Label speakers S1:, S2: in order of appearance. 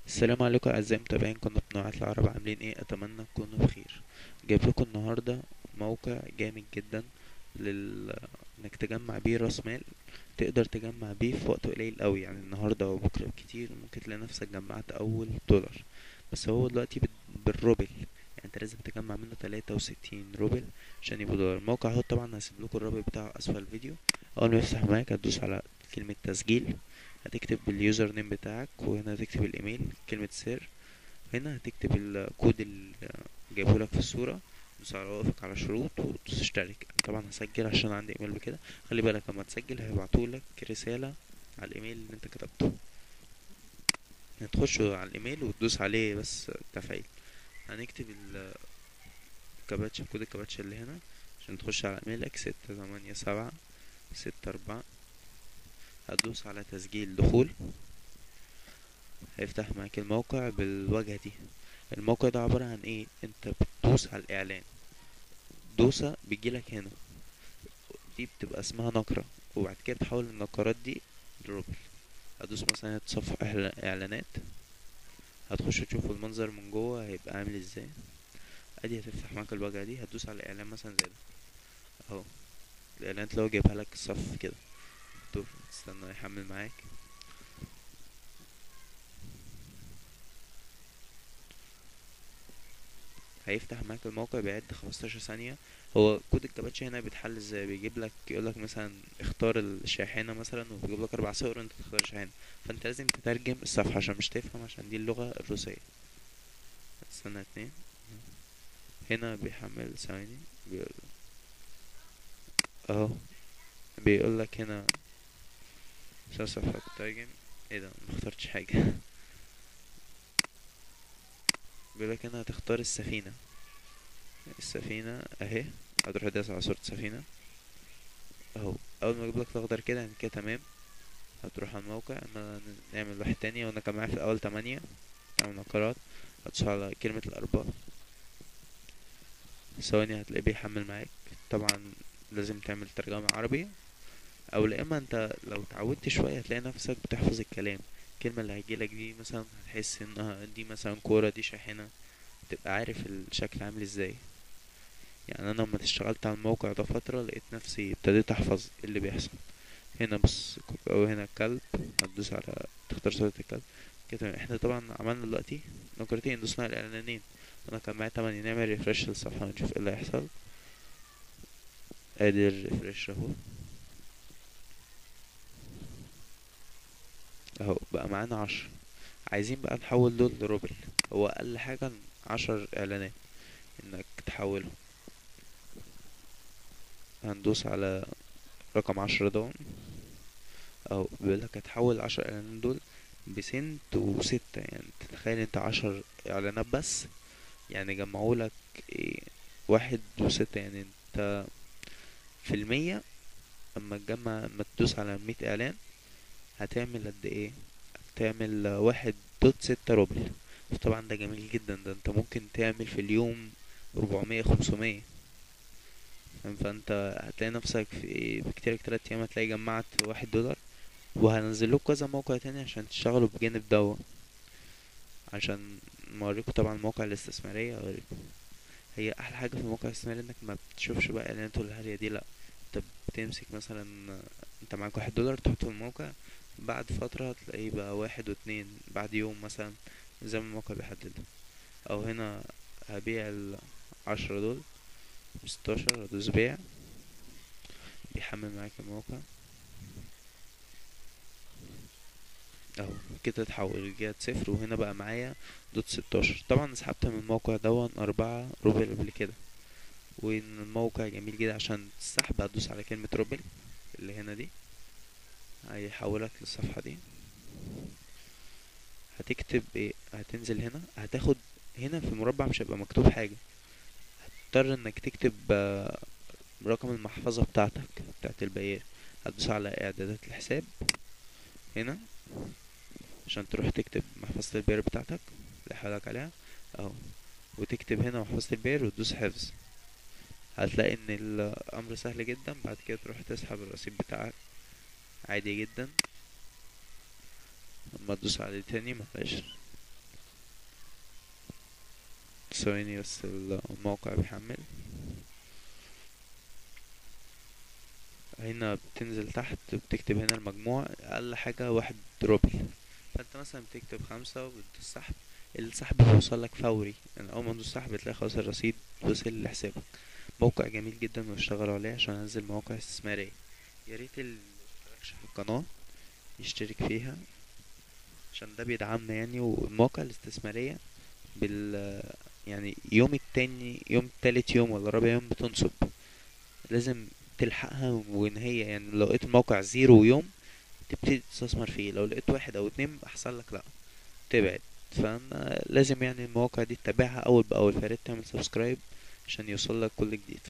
S1: السلام عليكم اعزائي متابعين قناة نوعات العرب عاملين ايه اتمنى تكونوا بخير جايب لكم النهارده موقع جامد جدا لل انك تجمع بيه راس مال تقدر تجمع بيه في وقت قليل قوي يعني النهارده او بكره كتير ممكن تلاقي نفسك جمعت اول دولار بس هو دلوقتي بال- بالروبل يعني انت لازم تجمع منه تلاتة وستين روبل عشان يبقوا دولار الموقع اهو طبعا هسيب لكم الرابط بتاعه اسفل الفيديو اول ما يفتح معاك هتدوس على كلمة تسجيل هتكتب اليوزر نيم بتاعك وهنا هتكتب الايميل كلمة سر هنا هتكتب الكود اللي جايبه لك في الصورة تدوس على وافق على شروط وتدوس اشترك طبعا هسجل عشان عندي ايميل بكده خلي بالك لما تسجل هيبعتولك رسالة على الايميل اللي انت كتبته هتخش على الايميل وتدوس عليه بس تفعيل هنكتب ال- الكباتشا كود الكباتشا اللي هنا عشان تخش على ايميلك ستة تمانية سبعة ستة أربعة هتدوس على تسجيل دخول هيفتح معاك الموقع بالواجهة دي الموقع ده عبارة عن ايه انت بتدوس على الاعلان دوسة بتجيلك هنا دي بتبقى اسمها نقرة وبعد كده بتحول النقرات دي لروبل هتدوس مثلا هنا صفحة إعلا- اعلانات هتخش تشوف المنظر من جوه هيبقى عامل ازاي ادي هتفتح معاك الواجهة دي هتدوس على اعلان مثلا زي ده اهو الاعلانات اللي هو جايبها لك صف كده دور استنى يحمل معاك هيفتح معاك الموقع بيعد 15 ثانية هو كود الكباتشا هنا بيتحل ازاي بيجيب لك يقول لك مثلا اختار الشاحنة مثلا وبيجيب لك اربع صور وانت تختار الشاحنة فانت لازم تترجم الصفحة عشان مش تفهم عشان دي اللغة الروسية استنى اتنين هنا بيحمل ثواني بيقول اهو بيقول لك هنا عشان صفحة تترجم ايه ده ما اخترتش حاجة بيقول لك هنا هتختار السفينة السفينة اهي هتروح داس على صورة سفينة اهو اول ما يجيب لك الاخضر كده يعني كده تمام هتروح على الموقع اما نعمل واحد تاني وانا كان معايا في الاول تمانية تعمل نقرات هتدوس على كلمة الارباح ثواني هتلاقيه بيحمل معاك طبعا لازم تعمل ترجمة عربي او لا اما انت لو اتعودت شوية هتلاقي نفسك بتحفظ الكلام الكلمة اللي هتجيلك دي مثلا هتحس انها دي مثلا كورة دي شاحنة تبقى عارف الشكل عامل ازاي يعني انا لما اشتغلت على الموقع ده فترة لقيت نفسي ابتديت احفظ اللي بيحصل هنا بص او هنا كلب هتدوس على تختار صورة الكلب كده احنا طبعا عملنا دلوقتي نقرتين دوسنا على الاعلانين انا كان معايا تمانية نعمل ريفرش للصفحة ونشوف ايه اللي هيحصل ادي الريفرش اهو اهو بقى معانا عشر عايزين بقى نحول دول لروبل هو اقل حاجة عشر اعلانات انك تحولهم هندوس على رقم عشرة دون اهو بيقولك هتحول عشر اعلانات دول بسنت وستة يعني تتخيل انت عشر اعلانات بس يعني جمعولك ايه واحد وستة يعني انت في المية اما تجمع اما تدوس على مية اعلان هتعمل قد ايه هتعمل واحد دوت ستة روبل طبعا ده جميل جدا ده انت ممكن تعمل في اليوم ربعمية خمسمية فاهم؟ فانت هتلاقي نفسك في بكتير تلات ايام هتلاقي جمعت واحد دولار وهنزل لكم كذا موقع تاني عشان تشتغلوا بجانب دوا عشان نوريكم طبعا المواقع الاستثمارية أوريكم هي احلى حاجة في المواقع الاستثمارية انك ما بتشوفش بقى اعلانات الهارية دي لا انت بتمسك مثلا انت معاك واحد دولار تحطه في الموقع بعد فترة هتلاقيه بقى واحد واتنين بعد يوم مثلا زي ما الموقع بيحدد او هنا هبيع العشرة دول بستاشر ادوس بيع بيحمل معاك الموقع اهو كده اتحول رجعت صفر وهنا بقى معايا دوت ستاشر طبعا سحبت من الموقع دون اربعة روبل قبل كده وان الموقع جميل جدا عشان تسحب هتدوس على كلمة روبل اللي هنا دي هيحولك للصفحة دي هتكتب ايه هتنزل هنا هتاخد هنا في المربع مش هيبقى مكتوب حاجة هتضطر انك تكتب آه، رقم المحفظة بتاعتك بتاعت البياع هتدوس على اعدادات الحساب هنا عشان تروح تكتب محفظة البير بتاعتك اللي حالك عليها اهو وتكتب هنا محفظة البير وتدوس حفظ هتلاقي ان الامر سهل جدا بعد كده تروح تسحب الرصيد بتاعك عادي جدا لما تدوس عليه تاني مفيهاش ثواني بس الموقع بيحمل هنا بتنزل تحت بتكتب هنا المجموع اقل حاجة واحد روبل فانت مثلا بتكتب خمسة وبتدوس سحب السحب بيوصل لك فوري يعني اول ما تدوس سحب بتلاقي خلاص الرصيد وصل لحسابك موقع جميل جدا واشتغلوا عليه عشان انزل مواقع استثمارية يا ريت اللي مشتركش في القناة يشترك فيها عشان ده بيدعمنا يعني والمواقع الاستثمارية بال يعني يوم التاني يوم التالت يوم ولا رابع يوم بتنصب لازم تلحقها وان هي يعني لو لقيت الموقع زيرو يوم تبتدي تستثمر فيه لو لقيت واحد او اتنين احسن لك لا تبعد فانا لازم يعني المواقع دي تتابعها اول باول فياريت تعمل سبسكرايب عشان يوصل لك كل جديد